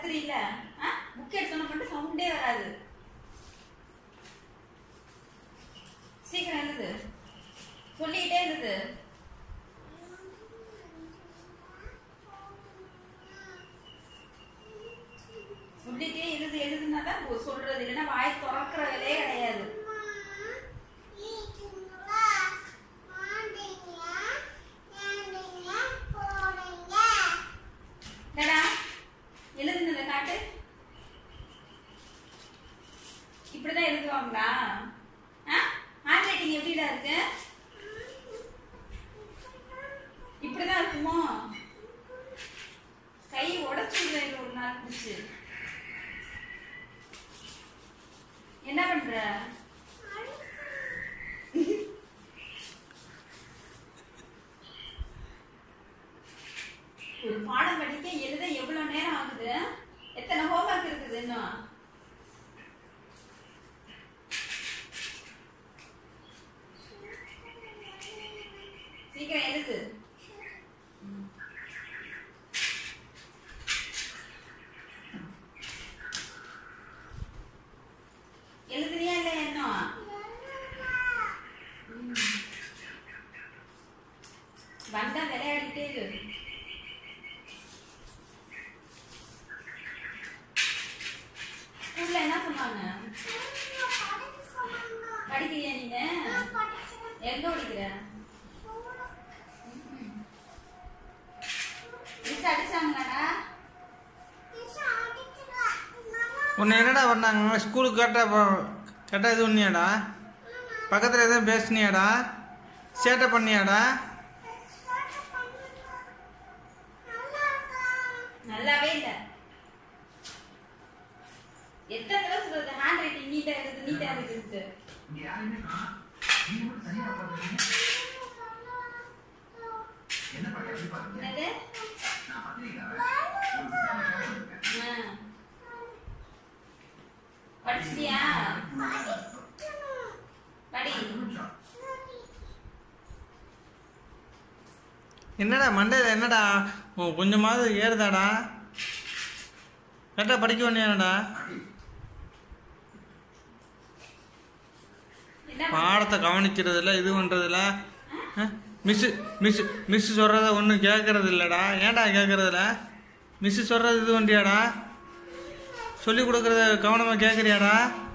எழுதுறீல book எடுத்தோன்னு மட்டும் சவுண்டே வராது சீக்கிரம் எழுது சொல்லிக்கிட்டே எழுது சொல்லிட்டே எழுது எழுதுனா தான் போ- சொல்றது இல்லைன்னா வாய் திறக்கிற வேலையே கிடையாது டடா எழுதுனத காட்டு இப்படிதான் எழுதுவாங்களா ஹேண்ட் ரைட்டிங் எப்படிடா இருக்கு இப்படிதான் இருக்குமோ கை உடச்சுடுறேன் ஒரு நாள் பிடிச்சு என்ன பண்ற ஒரு பாடம் படிக்க எழுத எவ்வளவு நேரம் ஆகுது எத்தனை ஹோம்ஒர்க் இருக்குது இன்னும் சீக்கிரம் எழுது எழுதுறியா இல்லையா இன்னும் ம். வந்தா விளையாடிட்டே இரு ஸ்கூல்ல என்ன சொன்னாங்க படிக்கிறியா நீங்க எங்க படிக்கிற மிஸ் அடிச்சாங்களாடா உன்னை என்னடா பண்ணாங்க ஸ்கூலுக்கு கேட்டா கேட்டா இது பண்ணியாடா பக்கத்தில் எதுவும் பேசுனியாடா சேட்டை பண்ணியாடா நல்லாவே இல்ல எத்தனை தடவை சொல்றது ஹேண்ட் ரைட்டிங் நீட்டா எழுது நீட்டா எழுதுட்டு என்னது ஆ. படிச்சிட்டியா படி என்னடா மண்டையில் என்னடா உன் கொஞ்சமாவது ஏறுதாடா கரெக்டாக படிக்க வேண்டியாடா என்ன பாடத்தை கவனிக்கிறதில்ல இது பண்ணுறதில்ல மிஸ்ஸு மிஸ்ஸு மிஸ்ஸு சொல்கிறத ஒன்றும் கேட்கறது இல்லைடா ஏன்டா கேட்கறதில்ல மிஸ்ஸு சொல்கிறது இது பண்ணியாடா சொல்லி கொடுக்குறத கவனமாக கேட்குறியாடா